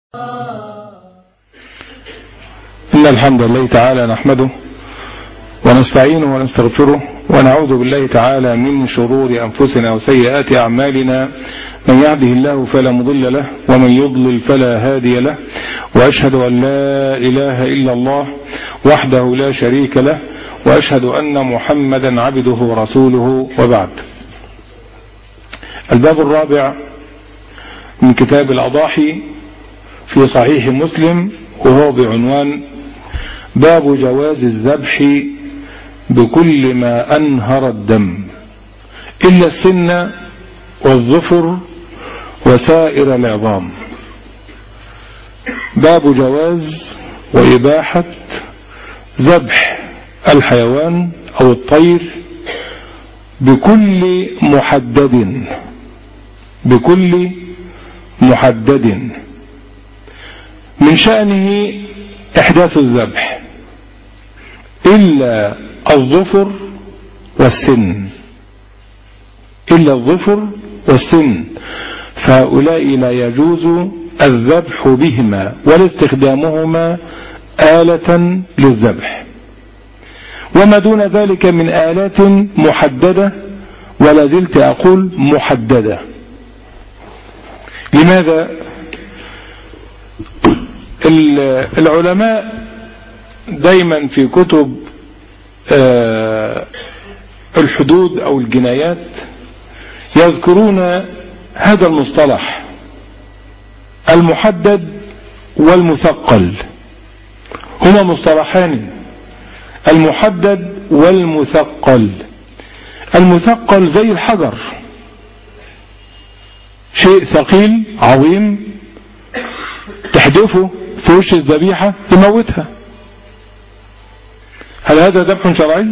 إن الحمد لله تعالى نحمده ونستعينه ونستغفره ونعوذ بالله تعالى من شرور أنفسنا وسيئات أعمالنا من يهده الله فلا مضل له ومن يضلل فلا هادي له وأشهد أن لا إله إلا الله وحده لا شريك له وأشهد أن محمدا عبده ورسوله وبعد الباب الرابع من كتاب الأضاحي في صحيح مسلم وهو بعنوان باب جواز الذبح بكل ما أنهر الدم إلا السن والظفر وسائر العظام باب جواز وإباحة ذبح الحيوان أو الطير بكل محدد بكل محدد من شأنه إحداث الذبح إلا الظفر والسن إلا الظفر والسن فهؤلاء لا يجوز الذبح بهما ولا استخدامهما آلة للذبح وما دون ذلك من آلات محددة ولا زلت أقول محددة لماذا العلماء دايما في كتب الحدود أو الجنايات يذكرون هذا المصطلح المحدد والمثقل هما مصطلحان المحدد والمثقل المثقل زي الحجر شيء ثقيل عظيم تحدفه في وش الذبيحة تموتها هل هذا ذبح شرعي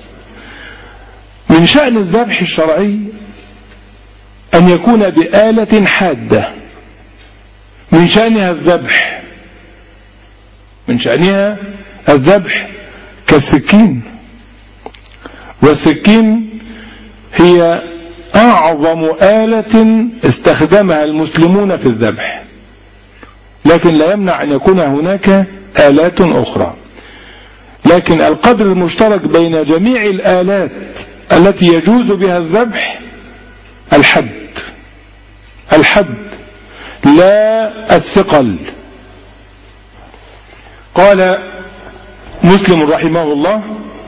من شأن الذبح الشرعي أن يكون بآلة حادة من شأنها الذبح من شأنها الذبح كالسكين والسكين هي أعظم آلة استخدمها المسلمون في الذبح لكن لا يمنع أن يكون هناك آلات أخرى لكن القدر المشترك بين جميع الآلات التي يجوز بها الذبح الحد الحد لا الثقل قال مسلم رحمه الله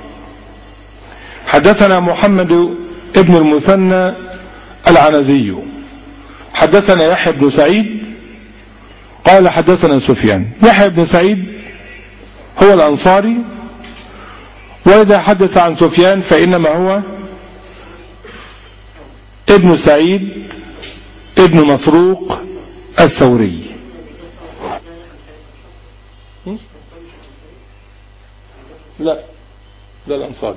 حدثنا محمد ابن المثنى العنزي حدثنا يحيى بن سعيد قال حدثنا سفيان يحيى بن سعيد هو الأنصاري وإذا حدث عن سفيان فإنما هو ابن سعيد ابن مسروق الثوري لا ده الأنصاري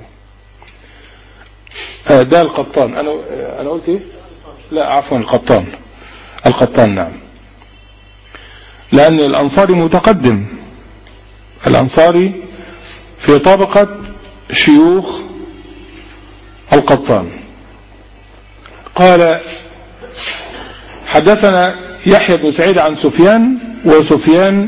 ده القطان أنا أنا قلت إيه؟ لا عفوا القطان القطان نعم لأن الأنصاري متقدم الأنصاري في طبقة شيوخ القطان قال حدثنا يحيى بن سعيد عن سفيان وسفيان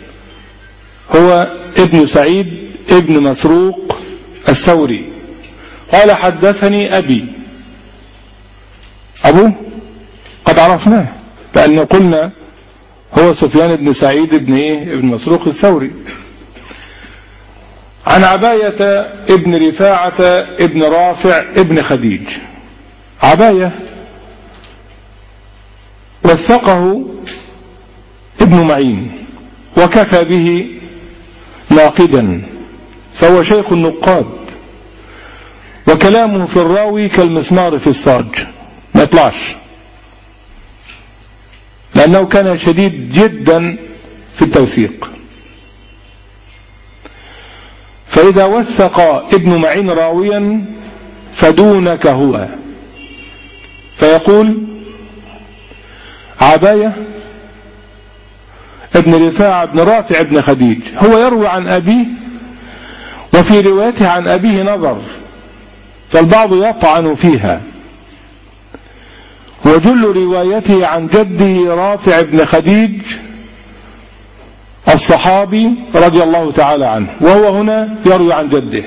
هو ابن سعيد ابن مسروق الثوري قال حدثني أبي أبوه قد عرفناه لأن قلنا هو سفيان بن سعيد بن إيه ابن مسروق الثوري عن عباية ابن رفاعة ابن رافع ابن خديج عباية وثقه ابن معين وكفى به ناقدا فهو شيخ النقاد وكلامه في الراوي كالمسمار في الصاج ما يطلعش لأنه كان شديد جدا في التوثيق فإذا وثق ابن معين راويا فدونك هو فيقول عباية ابن رفاعة بن رافع بن خديج هو يروي عن أبيه وفي روايته عن أبيه نظر فالبعض يطعن فيها وجل روايته عن جده رافع بن خديج الصحابي رضي الله تعالى عنه وهو هنا يروي عن جده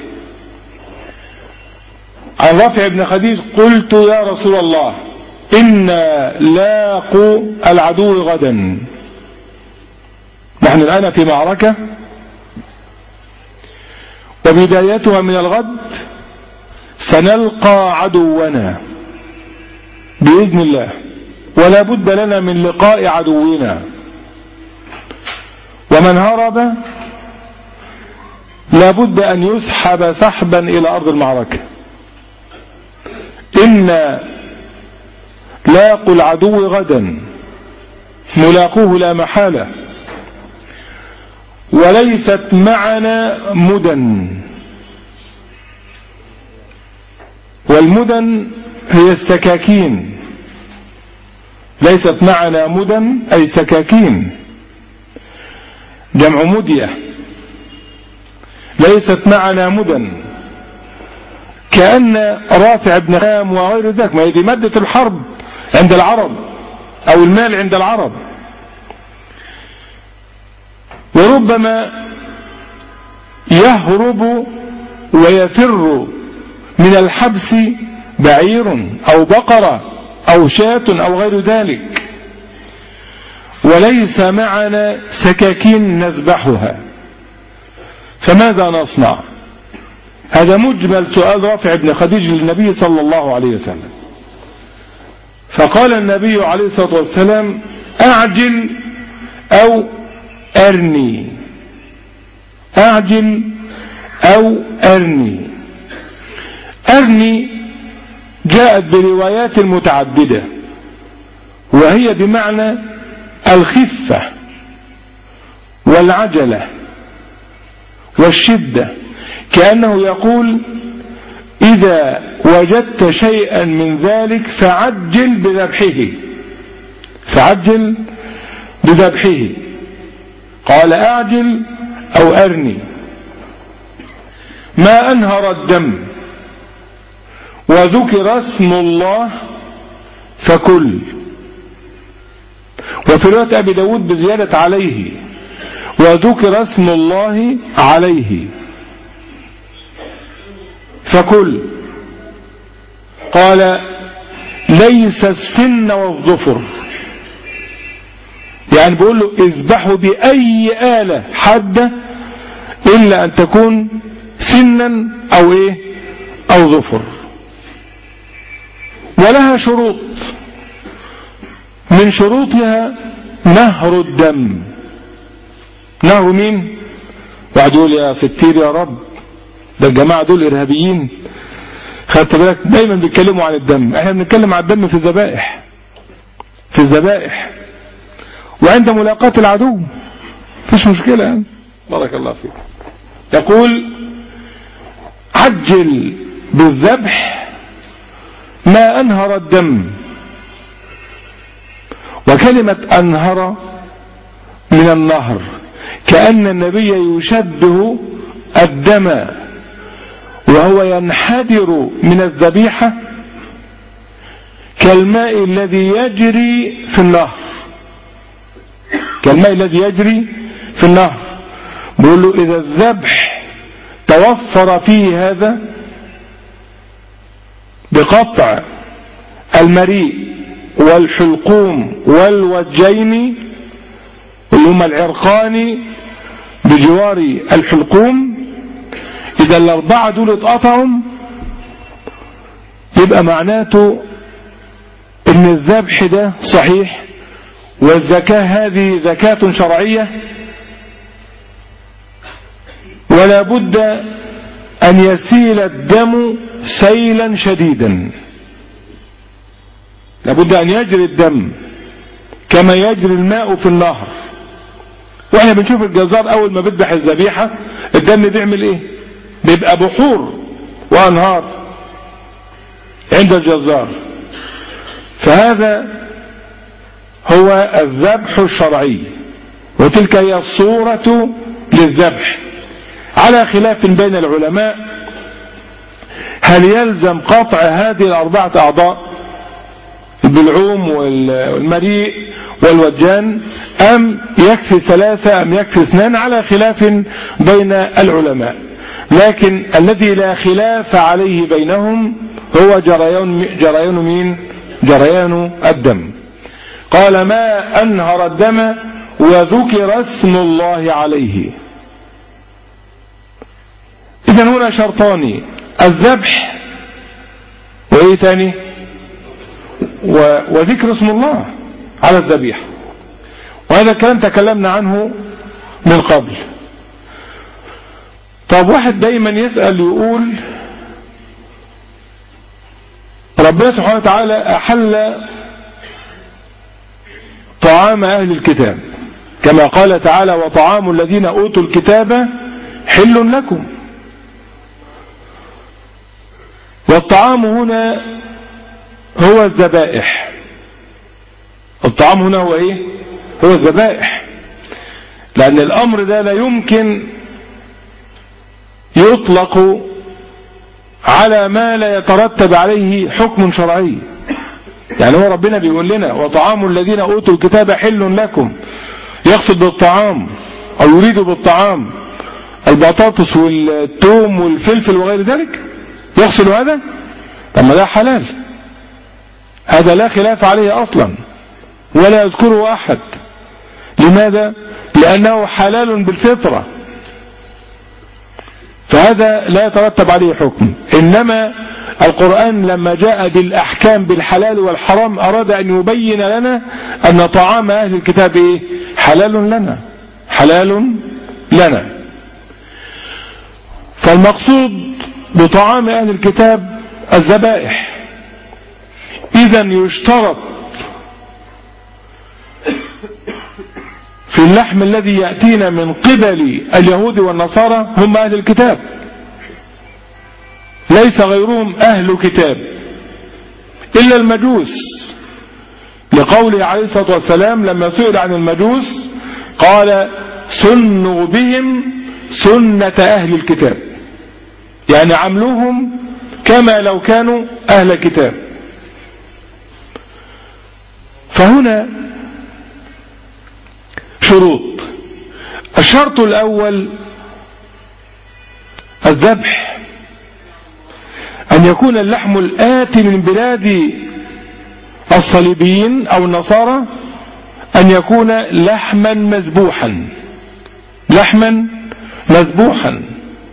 عن رافع بن خديج قلت يا رسول الله إنا لاقوا العدو غدا نحن الآن في معركة وبدايتها من الغد سنلقى عدونا بإذن الله ولا بد لنا من لقاء عدونا ومن هرب لا بد أن يسحب سحبا إلى أرض المعركة إن لاقوا العدو غدا ملاقوه لا محالة وليست معنا مدن والمدن هي السكاكين ليست معنا مدن أي سكاكين جمع مدية ليست معنا مدن كأن رافع بن خام وغير ذلك ما هي دي مادة الحرب عند العرب أو المال عند العرب وربما يهرب ويفر من الحبس بعير أو بقرة أو شاة أو غير ذلك وليس معنا سكاكين نذبحها فماذا نصنع هذا مجمل سؤال رافع بن خديج للنبي صلى الله عليه وسلم فقال النبي عليه الصلاة والسلام أعجل أو أرني أعجل أو أرني أرني جاءت بروايات متعددة وهي بمعنى الخفة والعجلة والشدة كأنه يقول إذا وجدت شيئا من ذلك فعجل بذبحه فعجل بذبحه قال أعجل أو أرني ما أنهر الدم وذكر اسم الله فكل وفي رواية أبي داود بزيادة عليه وذكر اسم الله عليه فكل قال ليس السن والظفر يعني بيقول له اذبحوا بأي آلة حادة إلا أن تكون سنا أو إيه أو ظفر ولها شروط من شروطها نهر الدم نهر مين واحد يقول يا ستير يا رب ده الجماعة دول إرهابيين خدت بالك دايما بيتكلموا عن الدم احنا بنتكلم عن الدم في الذبائح في الذبائح وعند ملاقاة العدو مفيش مشكلة يعني بارك الله فيك يقول عجل بالذبح ما أنهر الدم وكلمة أنهر من النهر كأن النبي يشبه الدم وهو ينحدر من الذبيحة كالماء الذي يجري في النهر كالماء الذي يجري في النهر بيقول له إذا الذبح توفر فيه هذا بقطع المريء والحلقوم والوجين اللي هما العرقان بجوار الحلقوم إذا الأربعة دول اتقطعوا يبقى معناته إن الذبح ده صحيح والزكاة هذه زكاة شرعية ولا بد أن يسيل الدم سيلا شديدا لابد أن يجري الدم كما يجري الماء في النهر واحنا بنشوف الجزار أول ما بيذبح الذبيحة الدم بيعمل ايه بيبقى بحور وأنهار عند الجزار فهذا هو الذبح الشرعي وتلك هي الصورة للذبح على خلاف بين العلماء هل يلزم قطع هذه الأربعة أعضاء البلعوم والمريء والوجان أم يكفي ثلاثة أم يكفي اثنان على خلاف بين العلماء لكن الذي لا خلاف عليه بينهم هو جريان, جريان مين جريان الدم قال ما أنهر الدم وذكر اسم الله عليه إذا هنا شرطان الذبح وإيه تاني وذكر اسم الله على الذبيحة وهذا الكلام تكلمنا عنه من قبل طب واحد دايما يسأل يقول ربنا سبحانه وتعالى أحل طعام أهل الكتاب كما قال تعالى وطعام الذين أوتوا الكتاب حل لكم والطعام هنا هو الذبائح الطعام هنا هو ايه هو الذبائح لأن الأمر ده لا يمكن يطلق على ما لا يترتب عليه حكم شرعي يعني هو ربنا بيقول لنا وطعام الذين أوتوا الكتاب حل لكم يقصد بالطعام أو يريد بالطعام البطاطس والثوم والفلفل وغير ذلك يقصد هذا طب ما ده حلال هذا لا خلاف عليه أصلا ولا يذكره أحد لماذا لأنه حلال بالفطرة فهذا لا يترتب عليه حكم إنما القرآن لما جاء بالأحكام بالحلال والحرام أراد أن يبين لنا أن طعام أهل الكتاب إيه؟ حلال لنا حلال لنا فالمقصود بطعام أهل الكتاب الذبائح إذا يشترط في اللحم الذي يأتينا من قبل اليهود والنصارى هم أهل الكتاب ليس غيرهم أهل كتاب إلا المجوس لقوله عليه الصلاة والسلام لما سئل عن المجوس قال سنوا بهم سنة أهل الكتاب يعني عملوهم كما لو كانوا أهل كتاب فهنا شروط الشرط الأول الذبح أن يكون اللحم الآتي من بلاد الصليبيين أو النصارى أن يكون لحما مذبوحا لحما مذبوحا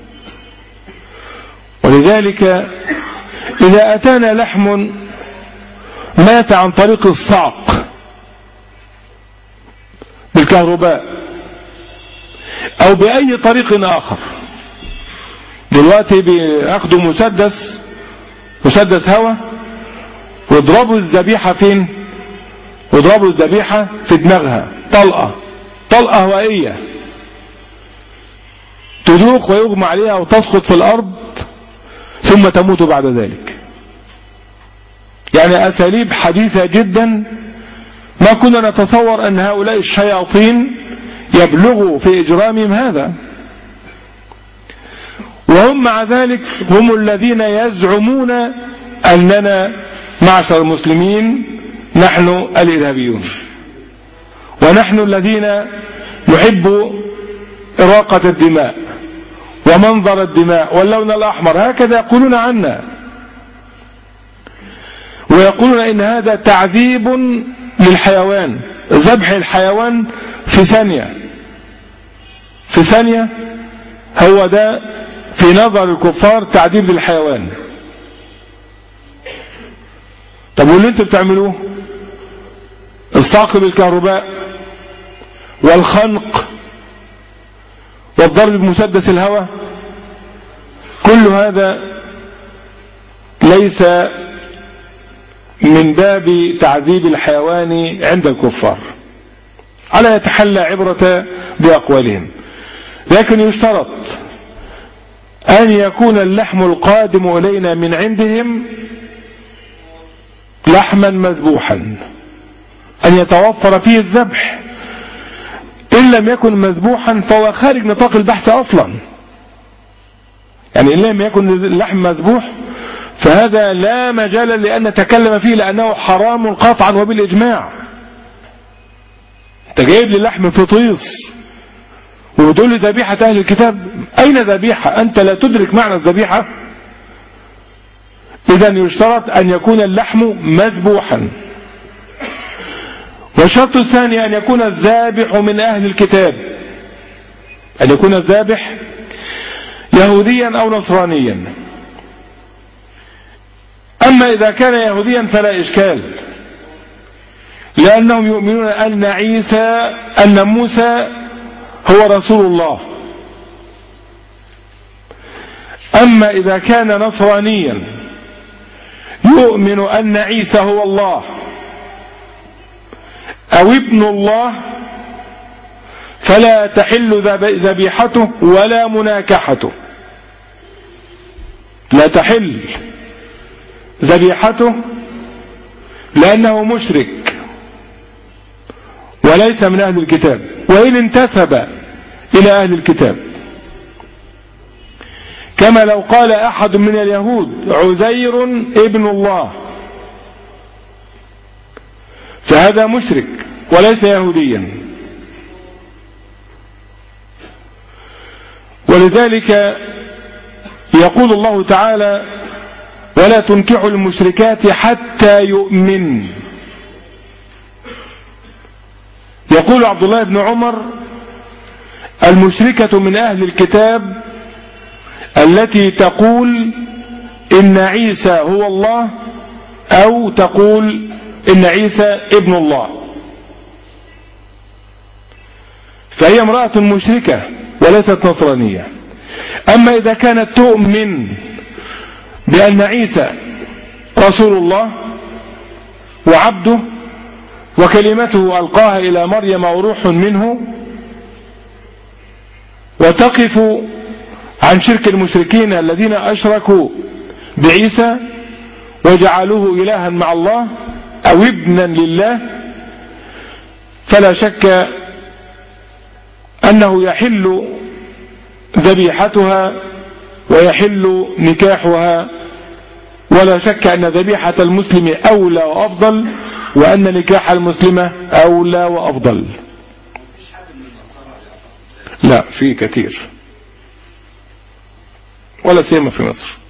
ولذلك إذا أتانا لحم مات عن طريق الصعق بالكهرباء أو بأي طريق آخر دلوقتي بياخدوا مسدس مسدس هواء واضربوا الذبيحة فين واضربوا الذبيحة في دماغها طلقة طلقة هوائية تدوخ ويغمى عليها وتسقط في الأرض ثم تموت بعد ذلك يعني أساليب حديثة جدا ما كنا نتصور أن هؤلاء الشياطين يبلغوا في إجرامهم هذا وهم مع ذلك هم الذين يزعمون أننا معشر المسلمين نحن الإرهابيون ونحن الذين نحب إراقة الدماء ومنظر الدماء واللون الأحمر هكذا يقولون عنا ويقولون إن هذا تعذيب للحيوان ذبح الحيوان في ثانية في ثانية هو ده في نظر الكفار تعذيب للحيوان طب واللي انتوا بتعملوه الصعق بالكهرباء والخنق والضرب بمسدس الهواء كل هذا ليس من باب تعذيب الحيوان عند الكفار على يتحلى عبرة بأقوالهم لكن يشترط أن يكون اللحم القادم إلينا من عندهم لحما مذبوحا أن يتوفر فيه الذبح إن لم يكن مذبوحا فهو خارج نطاق البحث أصلا يعني إن لم يكن اللحم مذبوح فهذا لا مجال لأن نتكلم فيه لأنه حرام قطعا وبالإجماع انت جايب لي لحم فطيس وتقول لي ذبيحة أهل الكتاب أين ذبيحة أنت لا تدرك معنى الذبيحة إذا يشترط أن يكون اللحم مذبوحا والشرط الثاني أن يكون الذابح من أهل الكتاب أن يكون الذابح يهوديا أو نصرانيا أما إذا كان يهوديا فلا إشكال لأنهم يؤمنون أن عيسى أن موسى هو رسول الله أما إذا كان نصرانيا يؤمن أن عيسى هو الله أو ابن الله فلا تحل ذبيحته ولا مناكحته لا تحل ذبيحته لأنه مشرك وليس من أهل الكتاب وإن انتسب إلى أهل الكتاب كما لو قال أحد من اليهود عزير ابن الله فهذا مشرك وليس يهوديا ولذلك يقول الله تعالى ولا تنكحوا المشركات حتى يؤمن يقول عبد الله بن عمر المشركة من أهل الكتاب التي تقول إن عيسى هو الله أو تقول إن عيسى ابن الله فهي امرأة مشركة وليست نصرانية أما إذا كانت تؤمن بأن عيسى رسول الله وعبده وكلمته ألقاها إلى مريم وروح منه وتقف عن شرك المشركين الذين أشركوا بعيسى وجعلوه إلها مع الله أو ابنا لله فلا شك أنه يحل ذبيحتها ويحل نكاحها ولا شك أن ذبيحة المسلم أولى وأفضل وأن نكاح المسلمة أولى وأفضل لا في كثير ولا سيما في مصر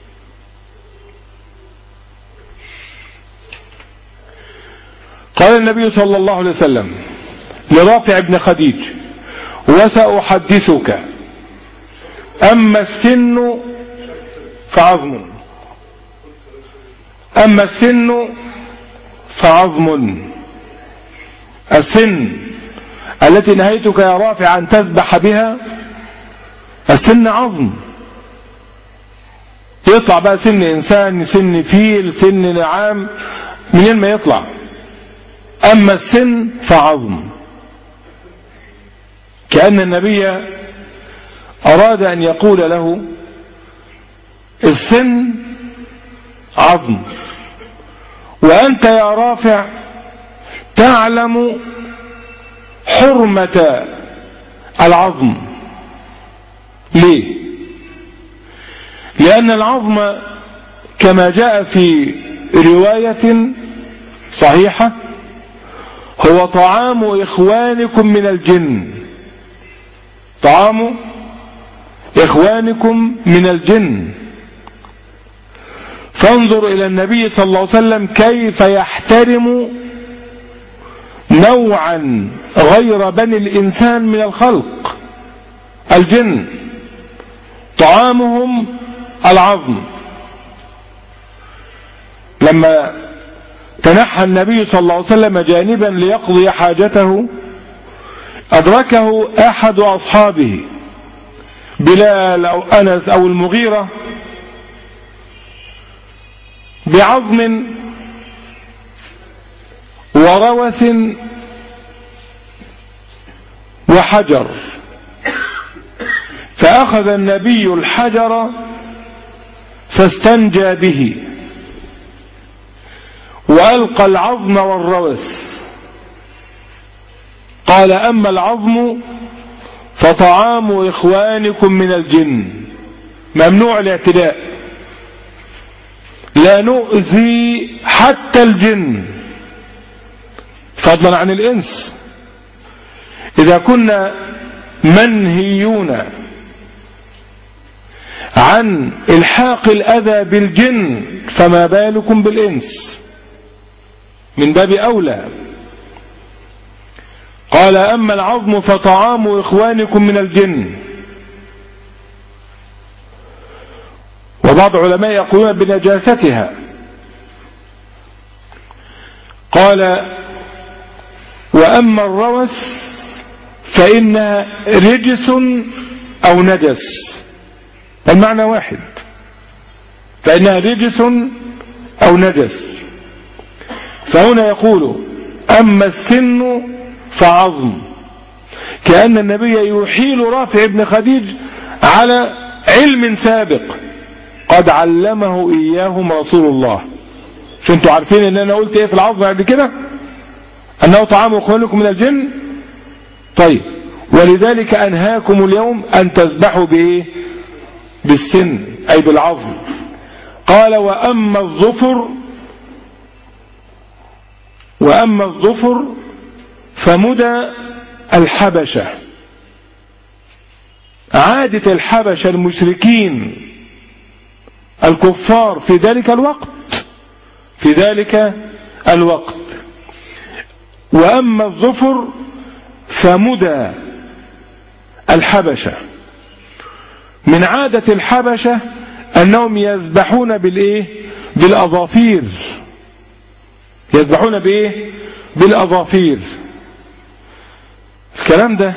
قال النبي صلى الله عليه وسلم لرافع بن خديج وسأحدثك أما السن فعظم أما السن فعظم السن التي نهيتك يا رافع أن تذبح بها السن عظم يطلع بقى سن إنسان سن فيل سن نعام منين ما يطلع أما السن فعظم كأن النبي أراد أن يقول له السن عظم وأنت يا رافع تعلم حرمة العظم ليه لأن العظم كما جاء في رواية صحيحة هو طعام إخوانكم من الجن طعام إخوانكم من الجن فانظر إلى النبي صلى الله عليه وسلم كيف يحترم نوعا غير بني الإنسان من الخلق الجن طعامهم العظم لما تنحى النبي صلى الله عليه وسلم جانبا ليقضي حاجته أدركه أحد أصحابه بلال أو أنس أو المغيرة بعظم وروث وحجر فأخذ النبي الحجر فاستنجى به وألقى العظم والروث قال أما العظم فطعام إخوانكم من الجن ممنوع الاعتداء لا نؤذي حتى الجن فضلا عن الإنس إذا كنا منهيون عن الحاق الأذى بالجن فما بالكم بالإنس من باب أولى قال أما العظم فطعام إخوانكم من الجن وبعض علماء يقولون بنجاستها قال وأما الروث فإنها رجس أو نجس المعنى واحد فإنها رجس أو نجس فهنا يقول أما السن فعظم كأن النبي يحيل رافع ابن خديج على علم سابق قد علمه إياهم رسول الله مش انتوا عارفين ان انا قلت ايه في العظم قبل كده انه طعام اخوانكم من الجن طيب ولذلك انهاكم اليوم ان تذبحوا بايه بالسن اي بالعظم قال واما الظفر واما الظفر فمدى الحبشة عادة الحبشة المشركين الكفار في ذلك الوقت في ذلك الوقت وأما الظفر فمدى الحبشة من عادة الحبشة أنهم يذبحون بالإيه بالأظافير يذبحون بإيه بالأظافير الكلام ده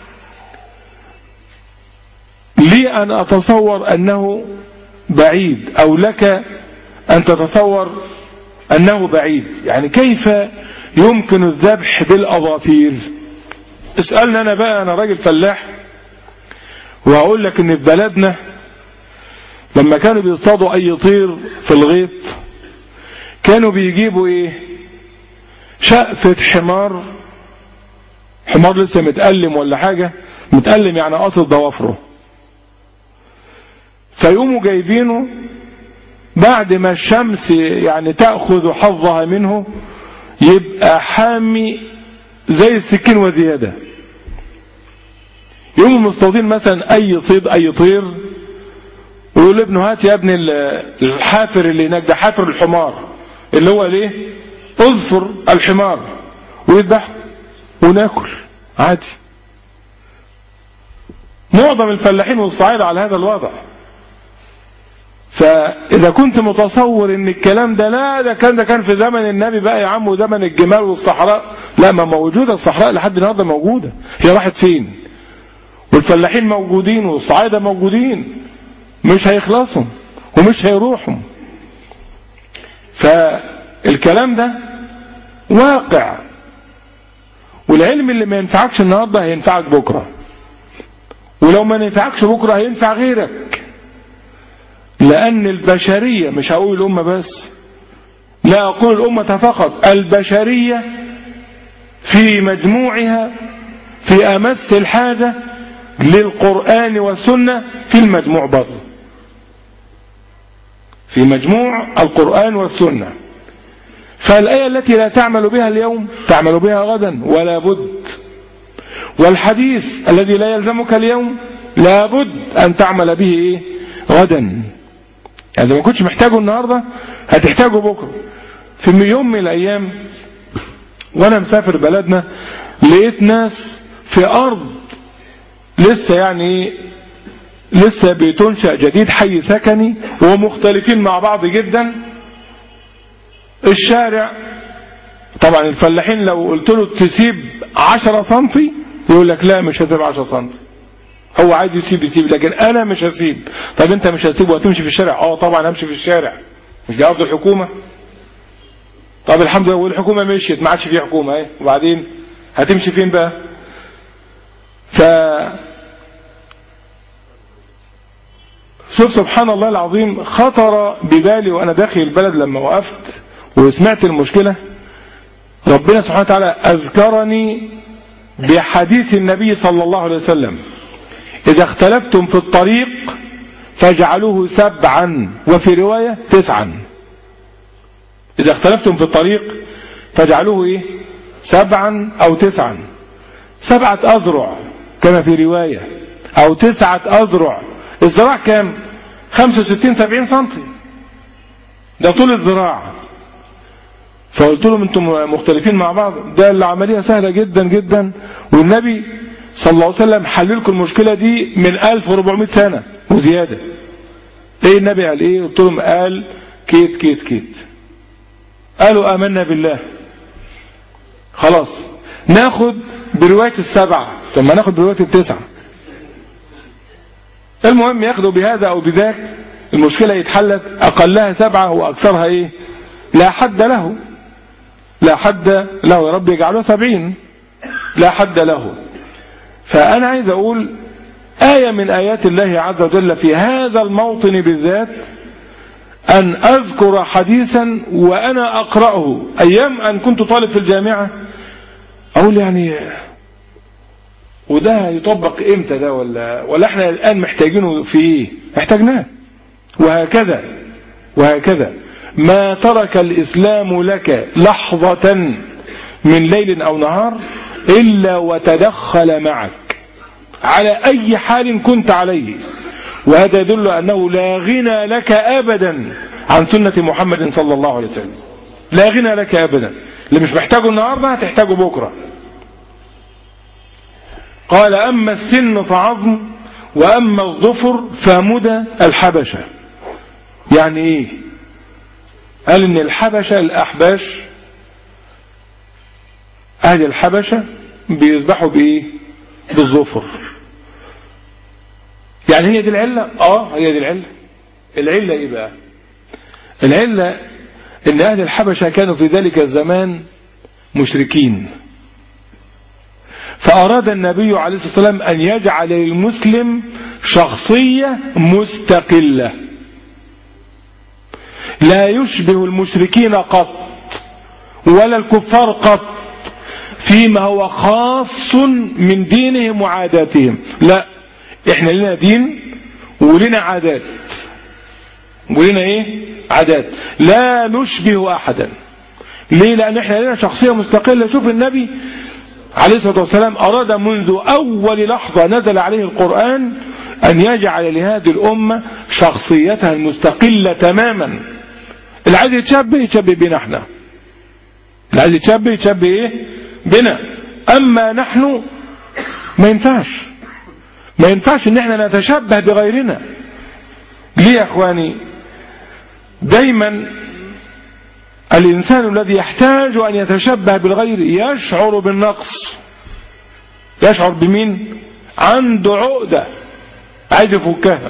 لي أن أتصور أنه بعيد أو لك أن تتصور أنه بعيد يعني كيف يمكن الذبح بالأظافير اسألنا أنا بقى أنا راجل فلاح وأقول لك إن في بلدنا لما كانوا بيصطادوا أي طير في الغيط كانوا بيجيبوا إيه شقفة حمار حمار لسه متألم ولا حاجة متألم يعني قاصد ضوافره فيقوموا جايبينه بعد ما الشمس يعني تأخذ حظها منه يبقى حامي زي السكين وزيادة يقوموا مصطادين مثلا اي صيد اي طير ويقول ابنه هات يا ابن الحافر اللي هناك ده حافر الحمار اللي هو ليه اظفر الحمار ويذبحه وناكل عادي معظم الفلاحين والصعايدة على هذا الوضع فإذا كنت متصور ان الكلام ده لا ده كان ده كان في زمن النبي بقى يا عم وزمن الجمال والصحراء لا ما موجودة الصحراء لحد النهارده موجودة هي راحت فين والفلاحين موجودين والصعايدة موجودين مش هيخلصوا ومش هيروحوا فالكلام ده واقع والعلم اللي ما ينفعكش النهارده هينفعك بكره ولو ما ينفعكش بكره هينفع غيرك لأن البشرية مش هقول الأمة بس لا أقول الأمة فقط البشرية في مجموعها في أمس الحاجة للقرآن والسنة في المجموع برضه في مجموع القرآن والسنة فالآية التي لا تعمل بها اليوم تعمل بها غدا ولا بد والحديث الذي لا يلزمك اليوم لا بد أن تعمل به إيه؟ غدا يعني ما كنتش محتاجه النهاردة هتحتاجه بكرة في يوم من الأيام وأنا مسافر بلدنا لقيت ناس في أرض لسه يعني لسه بتنشأ جديد حي سكني ومختلفين مع بعض جدا الشارع طبعا الفلاحين لو قلت له تسيب 10 سنتي يقول لك لا مش هسيب 10 سنتي هو عايز يسيب يسيب لكن انا مش هسيب طب انت مش هتسيب وهتمشي في الشارع اه طبعا همشي في الشارع مش دي ارض الحكومه طب الحمد لله والحكومه مشيت ما عادش في حكومه اهي وبعدين هتمشي فين بقى ف شوف سبحان الله العظيم خطر ببالي وانا داخل البلد لما وقفت وسمعت المشكله ربنا سبحانه وتعالى اذكرني بحديث النبي صلى الله عليه وسلم إذا اختلفتم في الطريق فاجعلوه سبعا وفي رواية تسعا إذا اختلفتم في الطريق فاجعلوه إيه؟ سبعا أو تسعا سبعة أذرع كما في رواية أو تسعة أذرع الذراع كام 65 70 سنتي ده طول الذراع فقلت لهم انتم مختلفين مع بعض ده العملية سهلة جدا جدا والنبي صلى الله عليه وسلم حل لكم المشكلة دي من 1400 سنة وزيادة ايه النبي قال ايه قلت لهم قال كيت كيت كيت قالوا امنا بالله خلاص ناخد برواية السبعة طب ما ناخد برواية التسعة المهم ياخدوا بهذا او بذاك المشكلة يتحلت اقلها سبعة واكثرها ايه لا حد له لا حد له يا رب يجعله سبعين لا حد له فأنا عايز أقول آية من آيات الله عز وجل في هذا الموطن بالذات أن أذكر حديثا وأنا أقرأه أيام أن كنت طالب في الجامعة أقول يعني وده يطبق إمتى ده ولا, ولا احنا الآن محتاجينه في إيه احتاجناه وهكذا وهكذا ما ترك الإسلام لك لحظة من ليل أو نهار إلا وتدخل معك على أي حال كنت عليه وهذا يدل أنه لا غنى لك أبدا عن سنة محمد صلى الله عليه وسلم لا غنى لك أبدا اللي مش محتاجه النهاردة هتحتاجه بكرة قال أما السن فعظم وأما الظفر فمدى الحبشة يعني ايه قال ان الحبشة الاحباش اهل الحبشة بيذبحوا بايه بالظفر يعني هي دي العلة اه هي دي العلة العلة ايه بقى العلة ان اهل الحبشة كانوا في ذلك الزمان مشركين فاراد النبي عليه الصلاة والسلام ان يجعل للمسلم شخصية مستقلة لا يشبه المشركين قط ولا الكفار قط فيما هو خاص من دينهم وعاداتهم لا احنا لنا دين ولنا عادات ولنا ايه عادات لا نشبه احدا ليه لان احنا لنا شخصية مستقلة شوف النبي عليه الصلاة والسلام اراد منذ اول لحظة نزل عليه القرآن ان يجعل لهذه الامة شخصيتها المستقلة تماما اللي عايز يتشبه يتشبه بينا احنا اللي عايز يتشبه يتشبه ايه بنا اما نحن ما ينفعش ما ينفعش ان احنا نتشبه بغيرنا ليه يا اخواني دايما الانسان الذي يحتاج ان يتشبه بالغير يشعر بالنقص يشعر بمين عنده عقدة عايز يفكها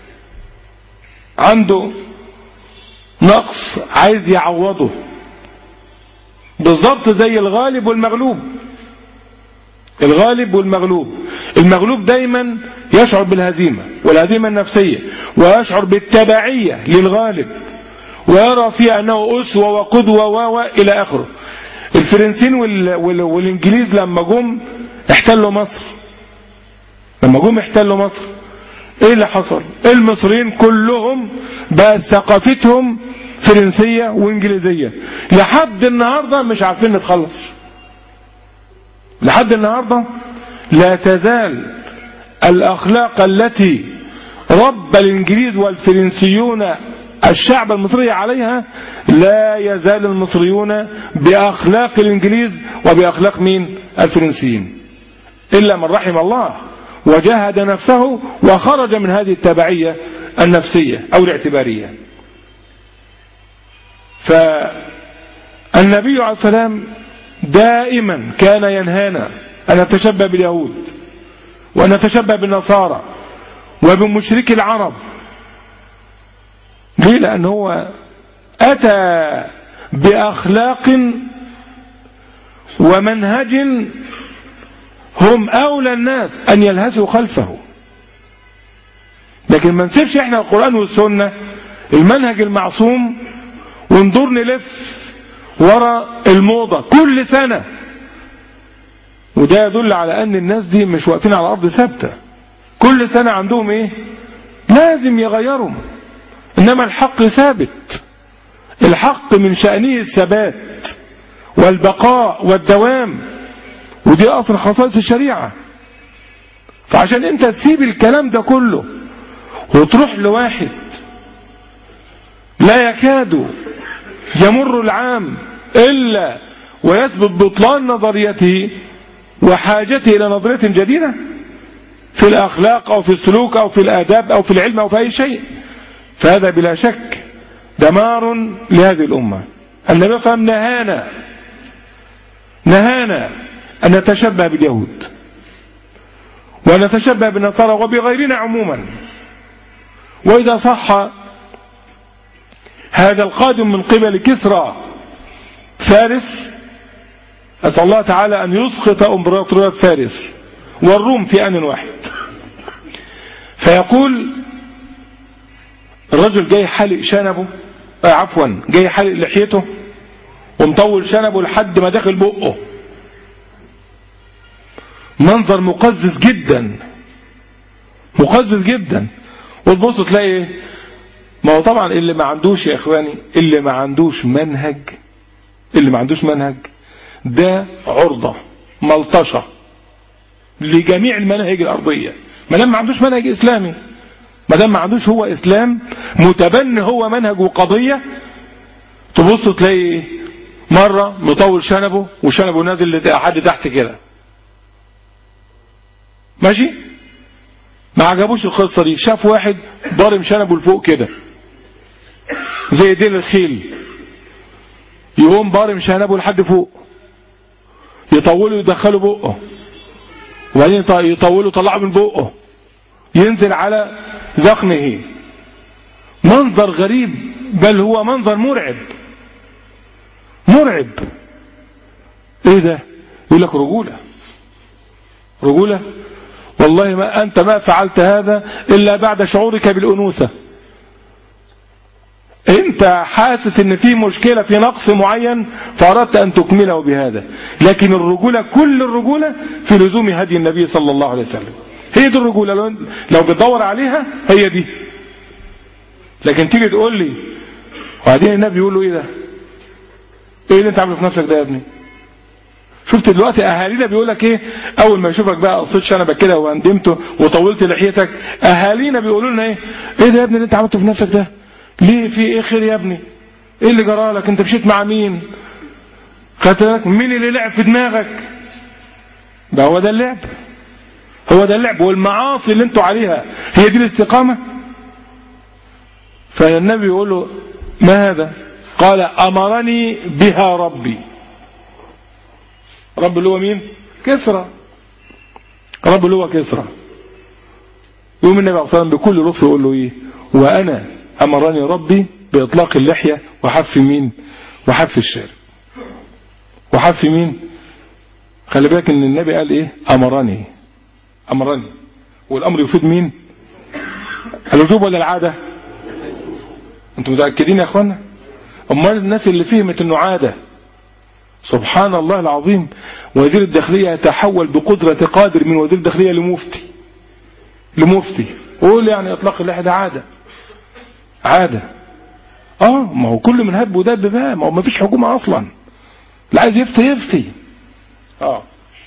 عنده نقص عايز يعوضه بالضبط زي الغالب والمغلوب الغالب والمغلوب المغلوب دايما يشعر بالهزيمة والهزيمة النفسية ويشعر بالتبعية للغالب ويرى فيه أنه أسوة وقدوة و إلى آخره الفرنسيين وال... وال... والإنجليز لما جم احتلوا مصر لما جم احتلوا مصر ايه اللي حصل المصريين كلهم بقت ثقافتهم فرنسية وانجليزية لحد النهاردة مش عارفين نتخلص لحد النهاردة لا تزال الأخلاق التي رب الإنجليز والفرنسيون الشعب المصري عليها لا يزال المصريون بأخلاق الإنجليز وبأخلاق مين الفرنسيين إلا من رحم الله وجاهد نفسه وخرج من هذه التبعية النفسية أو الاعتبارية فالنبي عليه السلام دائما كان ينهانا أن نتشبه باليهود وأن نتشبه بالنصارى وبمشرك العرب ليه لأن هو أتى بأخلاق ومنهج هم أولى الناس أن يلهثوا خلفه لكن ما نسيبش احنا القرآن والسنة المنهج المعصوم وندور نلف ورا الموضة كل سنة وده يدل على أن الناس دي مش واقفين على أرض ثابتة كل سنة عندهم إيه لازم يغيروا إنما الحق ثابت الحق من شأنه الثبات والبقاء والدوام ودي أصل خصائص الشريعة فعشان انت تسيب الكلام ده كله وتروح لواحد لا يكاد يمر العام إلا ويثبت بطلان نظريته وحاجته إلى نظرية جديدة في الأخلاق أو في السلوك أو في الآداب أو في العلم أو في أي شيء فهذا بلا شك دمار لهذه الأمة النبي صلى الله عليه وسلم نهانا نهانا أن نتشبه باليهود ونتشبه بالنصارى وبغيرنا عموما وإذا صح هذا القادم من قبل كسرى فارس أسأل الله تعالى أن يسقط أمبراطورية فارس والروم في آن واحد فيقول الرجل جاي حالق شنبه آه عفوا جاي حالق لحيته ومطول شنبه لحد ما داخل بقه منظر مقزز جدا مقزز جدا وتبص تلاقي ما هو طبعا اللي ما عندوش يا اخواني اللي ما عندوش منهج اللي ما عندوش منهج ده عرضة ملطشة لجميع المناهج الأرضية ما دام ما عندوش منهج إسلامي ما دام ما عندوش هو إسلام متبني هو منهج وقضية تبص تلاقي مرة مطول شنبه وشنبه نازل لحد تحت كده ماشي ما عجبوش القصة دي شاف واحد ضارم شنبه لفوق كده زي ديل الخيل يقوم ضارم شنبه لحد فوق يطوله يدخله بقه وبعدين يطوله يطلعه من بقه ينزل على ذقنه منظر غريب بل هو منظر مرعب مرعب ايه ده يقول لك رجولة رجولة والله ما أنت ما فعلت هذا إلا بعد شعورك بالأنوثة انت حاسس ان في مشكلة في نقص معين فأردت أن تكمله بهذا لكن الرجولة كل الرجولة في لزوم هدي النبي صلى الله عليه وسلم هي دي الرجولة لو بتدور عليها هي دي لكن تيجي تقول لي وبعدين النبي يقول له ايه ده ايه اللي انت عامله في نفسك ده يا ابني شفت دلوقتي اهالينا بيقول لك ايه اول ما يشوفك بقى قصيت شنبك كده واندمته وطولت لحيتك اهالينا بيقولوا لنا ايه ايه ده يا ابني اللي انت عملته في نفسك ده ليه في ايه خير يا ابني ايه اللي جرى لك انت مشيت مع مين خدت بالك مين اللي لعب في دماغك ده هو ده اللعب هو ده اللعب والمعاصي اللي انتوا عليها هي دي الاستقامة فالنبي يقول له ما هذا قال امرني بها ربي رب اللي هو مين كسرى رب اللي هو كسرى يقوم النبي عليه الصلاة والسلام بكل لطف يقول له ايه وانا امرني ربي باطلاق اللحية وحف مين وحف الشارب وحف مين خلي بالك ان النبي قال ايه امرني امرني والامر يفيد مين الوجوب ولا العادة انتم متأكدين يا اخوانا امال الناس اللي فهمت انه عادة سبحان الله العظيم وزير الداخلية يتحول بقدرة قادر من وزير الداخلية لمفتي لمفتي قول يعني اطلاق اللحية ده عادة عادة اه ما هو كل من هب ودب بقى ما هو ما فيش حكومة اصلا اللي عايز يفتي يفتي اه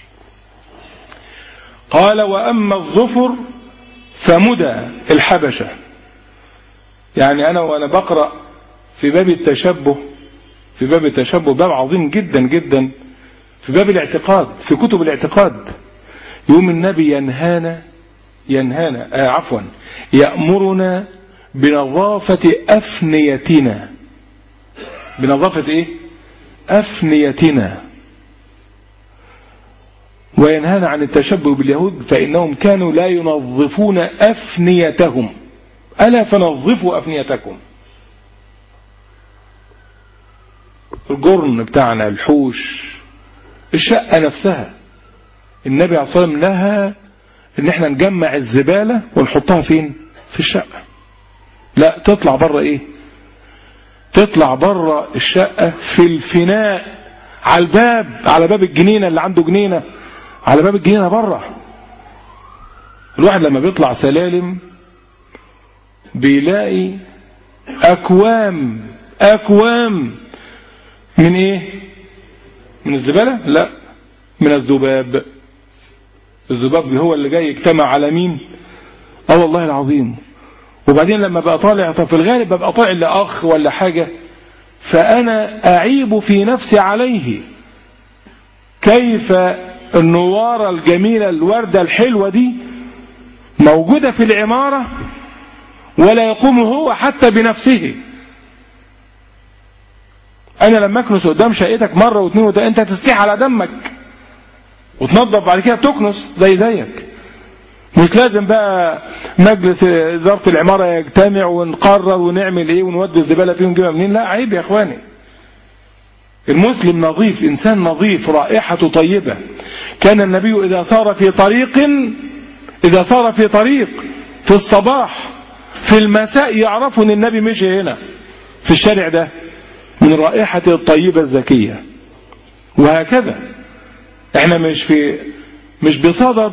قال واما الظفر فمدى الحبشة يعني انا وانا بقرأ في باب التشبه في باب التشبه باب عظيم جدا جدا في باب الاعتقاد في كتب الاعتقاد يوم النبي ينهانا ينهانا آه عفوا يأمرنا بنظافة أفنيتنا بنظافة إيه أفنيتنا وينهانا عن التشبه باليهود فإنهم كانوا لا ينظفون أفنيتهم ألا فنظفوا أفنيتكم الجرن بتاعنا الحوش الشقة نفسها النبي عليه الصلاة والسلام نهى ان احنا نجمع الزبالة ونحطها فين في الشقة لا تطلع بره ايه تطلع بره الشقة في الفناء على الباب على باب الجنينة اللي عنده جنينة على باب الجنينة بره الواحد لما بيطلع سلالم بيلاقي اكوام اكوام من ايه من الزبالة لا من الذباب الذباب هو اللي جاي يجتمع على مين اه والله العظيم وبعدين لما بقى طالع في الغالب ببقى طالع لأخ ولا حاجة فأنا أعيب في نفسي عليه كيف النوارة الجميلة الوردة الحلوة دي موجودة في العمارة ولا يقوم هو حتى بنفسه أنا لما أكنس قدام شقتك مرة واثنين وثلاثة أنت تستيح على دمك وتنظف بعد كده تكنس زي زيك مش لازم بقى مجلس إدارة العمارة يجتمع ونقرر ونعمل ايه ونودي الزبالة فيه ونجيبها منين لا عيب يا اخواني المسلم نظيف انسان نظيف رائحته طيبة كان النبي اذا صار في طريق اذا صار في طريق في الصباح في المساء يعرفوا ان النبي مشي هنا في الشارع ده من رائحته الطيبة الزكية وهكذا احنا مش في مش بصدد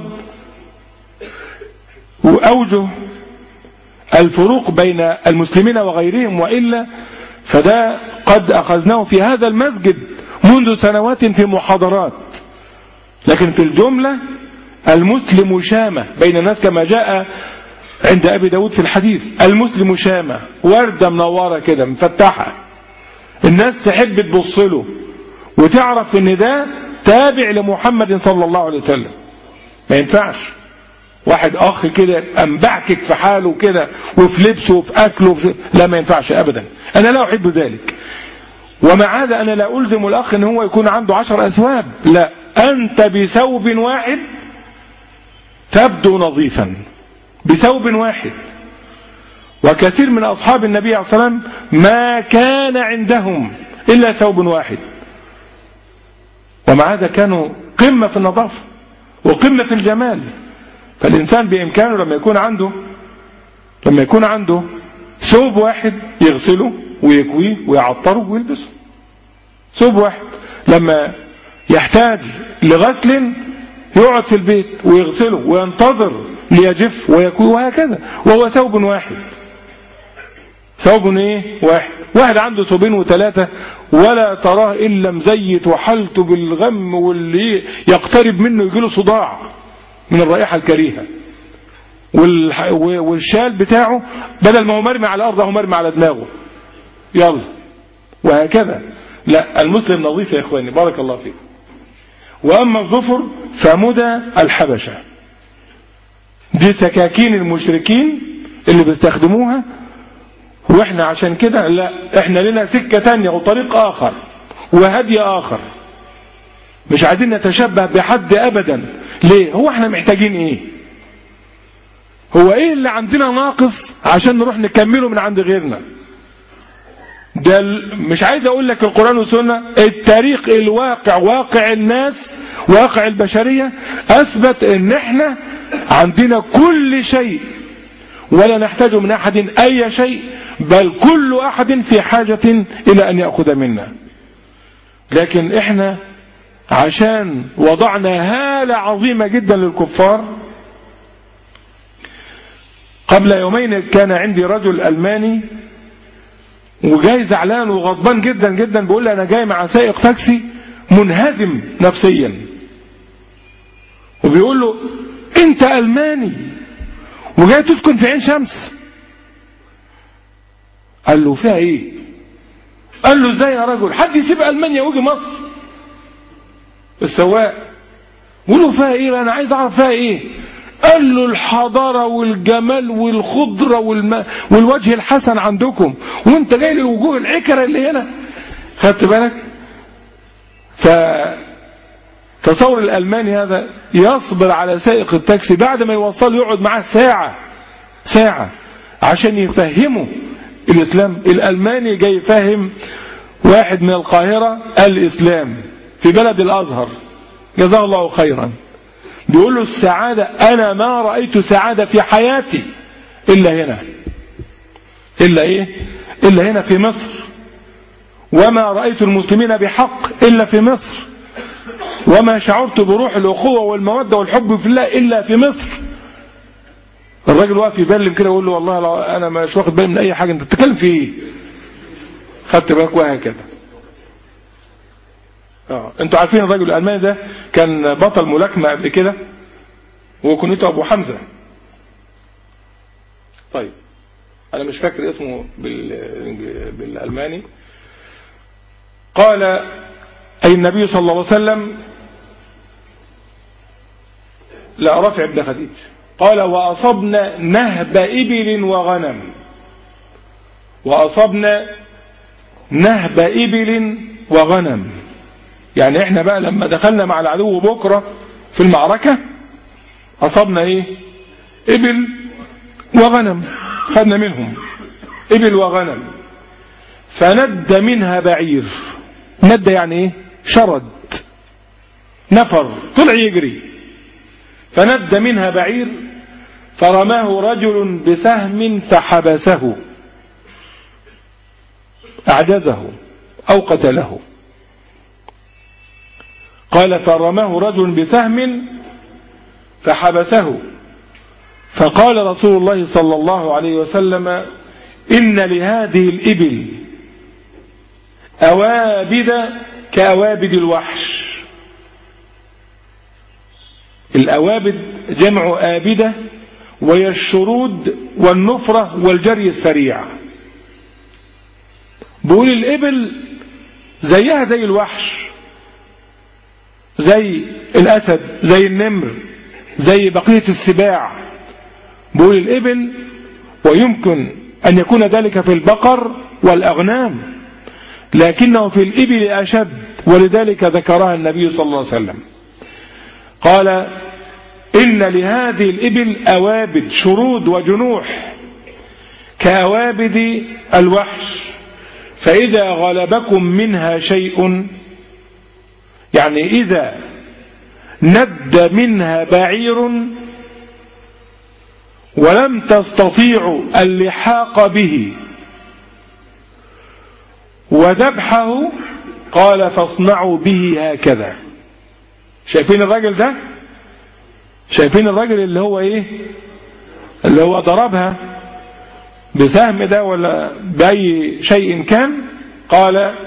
وأوجه الفروق بين المسلمين وغيرهم وإلا فده قد أخذناه في هذا المسجد منذ سنوات في محاضرات لكن في الجملة المسلم شامة بين الناس كما جاء عند أبي داود في الحديث المسلم شامة وردة منورة كده مفتحة الناس تحب تبص له وتعرف ان ده تابع لمحمد صلى الله عليه وسلم ما ينفعش واحد اخ كده انبعكك في حاله كده وفي لبسه وفي اكله وفي... لا ما ينفعش ابدا انا لا احب ذلك ومع هذا انا لا الزم الاخ ان هو يكون عنده عشر اثواب لا انت بثوب واحد تبدو نظيفا بثوب واحد وكثير من اصحاب النبي عليه الصلاه والسلام ما كان عندهم الا ثوب واحد ومع هذا كانوا قمه في النظافه وقمه في الجمال فالإنسان بإمكانه لما يكون عنده لما يكون عنده ثوب واحد يغسله ويكويه ويعطره ويلبسه ثوب واحد لما يحتاج لغسل يقعد في البيت ويغسله وينتظر ليجف ويكويه وهكذا وهو ثوب واحد ثوب ايه واحد واحد عنده ثوبين وثلاثة ولا تراه إلا مزيت وحالته بالغم واللي يقترب منه يجيله صداع من الرائحة الكريهة والشال بتاعه بدل ما هو مرمي على الأرض هو مرمي على دماغه يلا وهكذا لا المسلم نظيف يا إخواني بارك الله فيكم وأما الظفر فمدى الحبشة دي سكاكين المشركين اللي بيستخدموها واحنا عشان كده لا احنا لنا سكة تانية وطريق آخر وهدي آخر مش عايزين نتشبه بحد أبدا ليه هو احنا محتاجين ايه هو ايه اللي عندنا ناقص عشان نروح نكمله من عند غيرنا ده مش عايز اقول لك القرآن والسنة التاريخ الواقع واقع الناس واقع البشرية اثبت ان احنا عندنا كل شيء ولا نحتاج من احد اي شيء بل كل احد في حاجة الى ان يأخذ منا لكن احنا عشان وضعنا هالة عظيمة جدا للكفار قبل يومين كان عندي رجل ألماني وجاي زعلان وغضبان جدا جدا بيقول لي أنا جاي مع سائق تاكسي منهزم نفسيا وبيقول له أنت ألماني وجاي تسكن في عين شمس قال له فيها ايه قال له ازاي يا رجل حد يسيب ألمانيا ويجي مصر السواق قولوا فيها ايه انا عايز اعرف فيها ايه قال له الحضارة والجمال والخضرة والم... والوجه الحسن عندكم وانت جاي للوجوه العكرة اللي هنا خدت بالك ف تصور الألماني هذا يصبر على سائق التاكسي بعد ما يوصل يقعد معاه ساعة ساعة عشان يفهمه الإسلام الألماني جاي يفهم واحد من القاهرة الإسلام في بلد الأزهر جزاه الله خيرا بيقول له السعادة أنا ما رأيت سعادة في حياتي إلا هنا إلا إيه إلا هنا في مصر وما رأيت المسلمين بحق إلا في مصر وما شعرت بروح الأخوة والمودة والحب في الله إلا في مصر الراجل واقف يبلم كده ويقول له والله أنا مش واخد بالي من أي حاجة أنت بتتكلم في إيه خدت بالك وهكذا اه انتوا عارفين الراجل الالماني ده كان بطل ملاكمه قبل كده وكنيته ابو حمزه طيب انا مش فاكر اسمه بال... بالالماني قال اي النبي صلى الله عليه وسلم لا رافع بن خديج قال واصبنا نهب ابل وغنم واصبنا نهب ابل وغنم يعني احنا بقى لما دخلنا مع العدو بكرة في المعركة أصبنا ايه ابل وغنم خدنا منهم ابل وغنم فند منها بعير ند يعني ايه شرد نفر طلع يجري فند منها بعير فرماه رجل بسهم فحبسه أعجزه أو قتله قال فرماه رجل بسهم فحبسه فقال رسول الله صلى الله عليه وسلم إن لهذه الإبل أوابد كأوابد الوحش الأوابد جمع آبدة وهي الشرود والنفرة والجري السريع بقول الإبل زيها زي الوحش زي الأسد زي النمر زي بقية السباع بقول الإبل ويمكن أن يكون ذلك في البقر والأغنام لكنه في الإبل أشد ولذلك ذكرها النبي صلى الله عليه وسلم قال إن لهذه الإبل أوابد شرود وجنوح كأوابد الوحش فإذا غلبكم منها شيء يعني إذا ند منها بعير ولم تستطيعوا اللحاق به وذبحه قال فاصنعوا به هكذا شايفين الراجل ده شايفين الراجل اللي هو ايه اللي هو ضربها بسهم ده ولا بأي شيء كان قال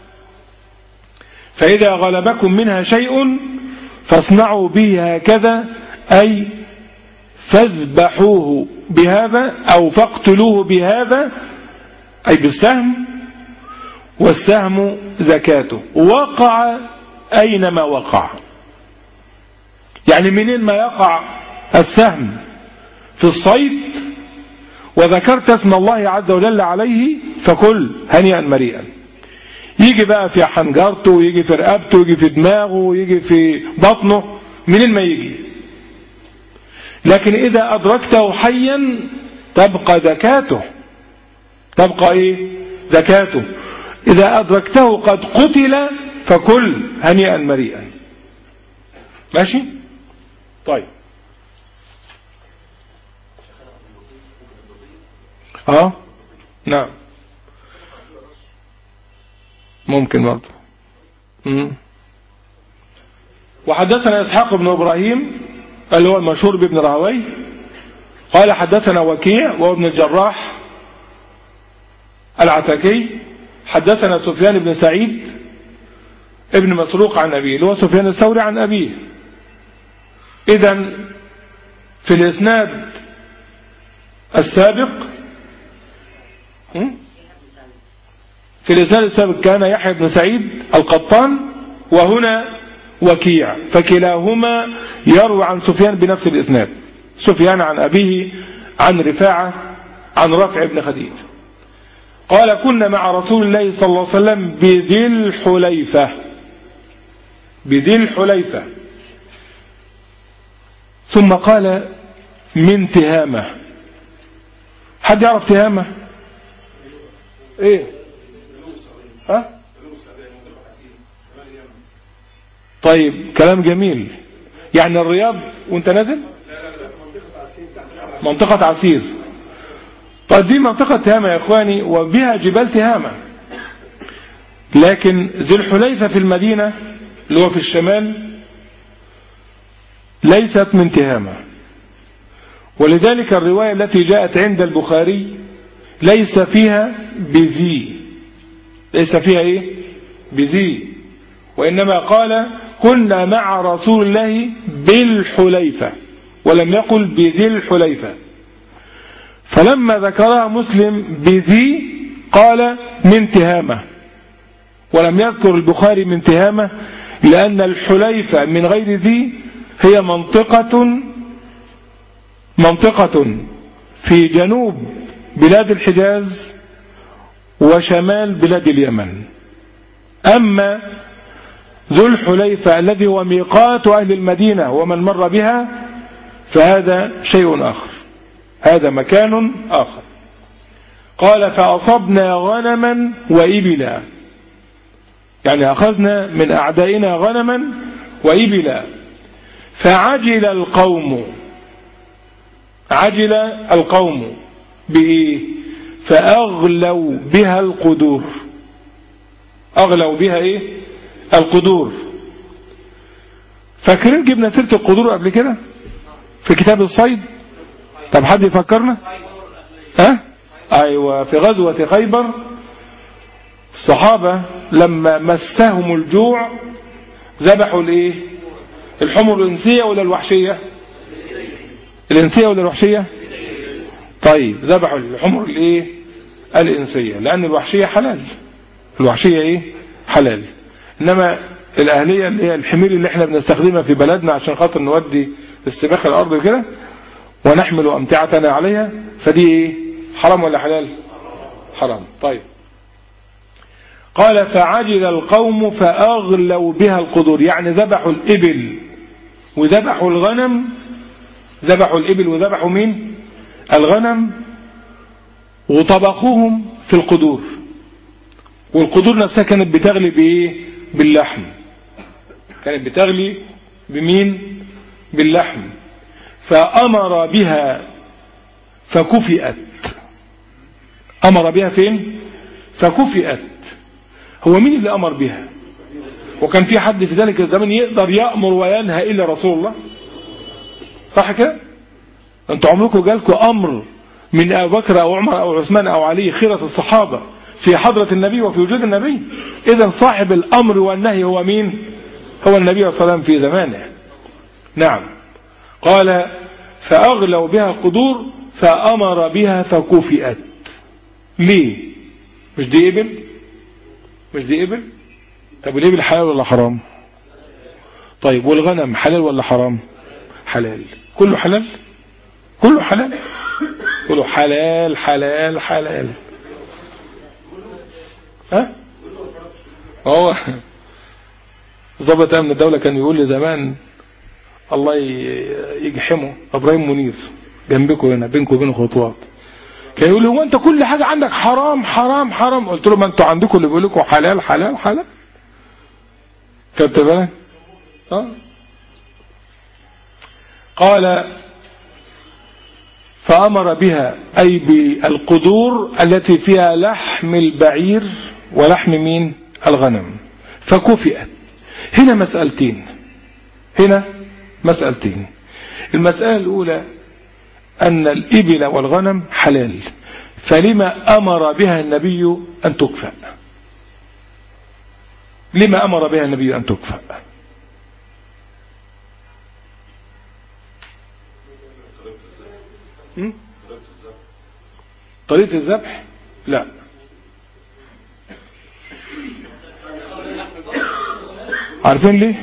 فإذا غلبكم منها شيء فاصنعوا به هكذا أي فاذبحوه بهذا أو فاقتلوه بهذا أي بالسهم والسهم زكاته وقع أينما وقع يعني منين ما يقع السهم في الصيد وذكرت اسم الله عز وجل عليه فكل هنيئا مريئا يجي بقى في حنجرته ويجي في رقبته ويجي في دماغه ويجي في بطنه منين ما يجي لكن إذا أدركته حيا تبقى زكاته تبقى إيه زكاته إذا أدركته قد قتل فكل هنيئا مريئا ماشي طيب اه نعم ممكن برضه وحدثنا إسحاق بن إبراهيم اللي هو المشهور بابن راهوي قال حدثنا وكيع وهو ابن الجراح العتكي حدثنا سفيان بن سعيد ابن مسروق عن أبيه اللي هو سفيان الثوري عن أبيه إذا في الإسناد السابق في الإسناد السابق كان يحيى بن سعيد القطان وهنا وكيع فكلاهما يروي عن سفيان بنفس الإسناد سفيان عن أبيه عن رفاعة عن رفع بن خديج قال كنا مع رسول الله صلى الله عليه وسلم بذي الحليفة بذي الحليفة ثم قال من تهامة حد يعرف تهامة ايه ها طيب كلام جميل يعني الرياض وانت نازل منطقة عسير طيب دي منطقة تهامة يا اخواني وبها جبال تهامة لكن ذي الحليفة في المدينة اللي هو في الشمال ليست من تهامة ولذلك الرواية التي جاءت عند البخاري ليس فيها بذي ليس فيها ايه بذي وإنما قال كنا مع رسول الله بالحليفة ولم يقل بذي الحليفة فلما ذكرها مسلم بذي قال من تهامة ولم يذكر البخاري من تهامة لأن الحليفة من غير ذي هي منطقة منطقة في جنوب بلاد الحجاز وشمال بلاد اليمن أما ذو الحليفة الذي هو ميقات أهل المدينة ومن مر بها فهذا شيء آخر هذا مكان آخر قال فأصبنا غنما وإبلا يعني أخذنا من أعدائنا غنما وإبلا فعجل القوم عجل القوم بإيه فأغلوا بها القدور أغلوا بها إيه القدور فاكرين جبنا سيرة القدور قبل كده في كتاب الصيد طب حد يفكرنا ها أه؟ أيوة في غزوة خيبر الصحابة لما مسهم الجوع ذبحوا الايه الحمر الانسية ولا الوحشية الانسية ولا الوحشية طيب ذبحوا الحمر الايه الانسية لان الوحشية حلال الوحشية ايه حلال انما الاهلية اللي هي الحمير اللي احنا بنستخدمها في بلدنا عشان خاطر نودي استباخ الارض كده ونحمل امتعتنا عليها فدي ايه حرام ولا حلال حرام طيب قال فعجل القوم فأغلوا بها القدور يعني ذبحوا الإبل وذبحوا الغنم ذبحوا الإبل وذبحوا مين الغنم وطبخوهم في القدور والقدور نفسها كانت بتغلي بإيه باللحم كانت بتغلي بمين باللحم فأمر بها فكفئت أمر بها فين فكفئت هو مين اللي أمر بها وكان في حد في ذلك الزمن يقدر يأمر وينهى إلا رسول الله صح كده انتوا عمركم جالكم أمر من أبو بكر أو عمر أو عثمان أو علي خيرة الصحابة في حضرة النبي وفي وجود النبي إذا صاحب الأمر والنهي هو مين هو النبي صلى الله عليه وسلم في زمانه نعم قال فأغلوا بها القدور فأمر بها فكفئت ليه مش دي إبل مش دي إبل طب الإبل حلال ولا حرام طيب والغنم حلال ولا حرام حلال كله حلال كله حلال كله حلال حلال حلال ها هو ضابط امن الدولة كان يقول لي زمان الله يجحمه ابراهيم منير جنبكم هنا بينكم وبين خطوات كان يقول لي هو انت كل حاجة عندك حرام حرام حرام قلت له ما انتوا عندكم اللي بيقول لكم حلال حلال حلال خدت بالك اه قال فأمر بها أي بالقدور التي فيها لحم البعير ولحم مين الغنم فكفئت هنا مسألتين هنا مسألتين المسألة الأولى أن الإبل والغنم حلال فلما أمر بها النبي أن تكفأ لما أمر بها النبي أن تكفأ طريقة الذبح لا عارفين ليه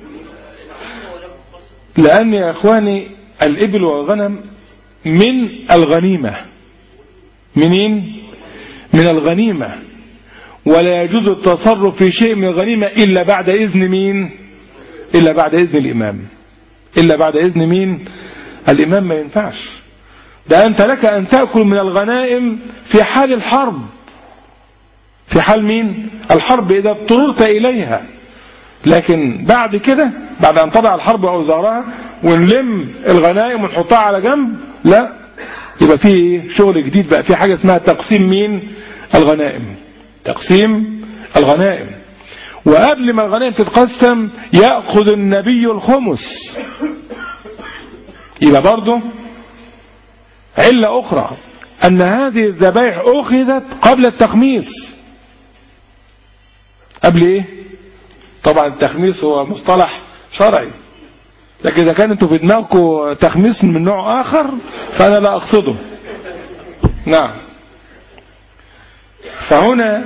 لأن يا أخواني الإبل والغنم من الغنيمة منين من الغنيمة ولا يجوز التصرف في شيء من الغنيمة إلا بعد إذن مين إلا بعد إذن الإمام إلا بعد إذن مين الإمام ما ينفعش ده أنت لك أن تأكل من الغنائم في حال الحرب في حال مين الحرب إذا اضطررت إليها لكن بعد كده بعد أن تضع الحرب أوزارها ونلم الغنائم ونحطها على جنب لا يبقى في شغل جديد بقى في حاجة اسمها تقسيم مين الغنائم تقسيم الغنائم وقبل ما الغنائم تتقسم يأخذ النبي الخمس يبقى برضه علة أخرى أن هذه الذبائح أخذت قبل التخميس قبل إيه طبعا التخميس هو مصطلح شرعي لكن إذا كان انتوا في دماغكم تخميس من نوع آخر فأنا لا أقصده نعم فهنا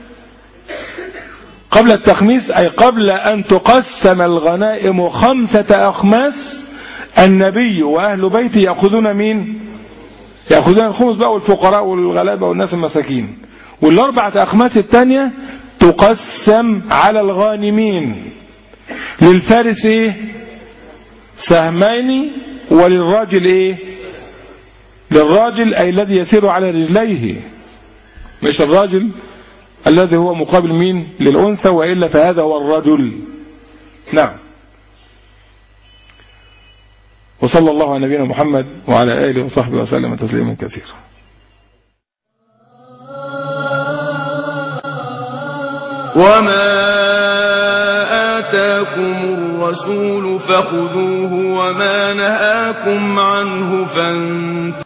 قبل التخميس أي قبل أن تقسم الغنائم خمسة أخماس النبي وأهل بيته يأخذون مين يأخذون الخمس بقى والفقراء والغلابة والناس المساكين والأربعة أخماس الثانية تقسم على الغانمين للفارس إيه سهمين وللراجل إيه للراجل أي الذي يسير على رجليه مش الراجل الذي هو مقابل مين للأنثى وإلا فهذا هو الرجل نعم وصلى الله على نبينا محمد وعلى آله وصحبه وسلم تسليما كثيرا وما آتاكم الرسول فخذوه وما نهاكم عنه فانتهوا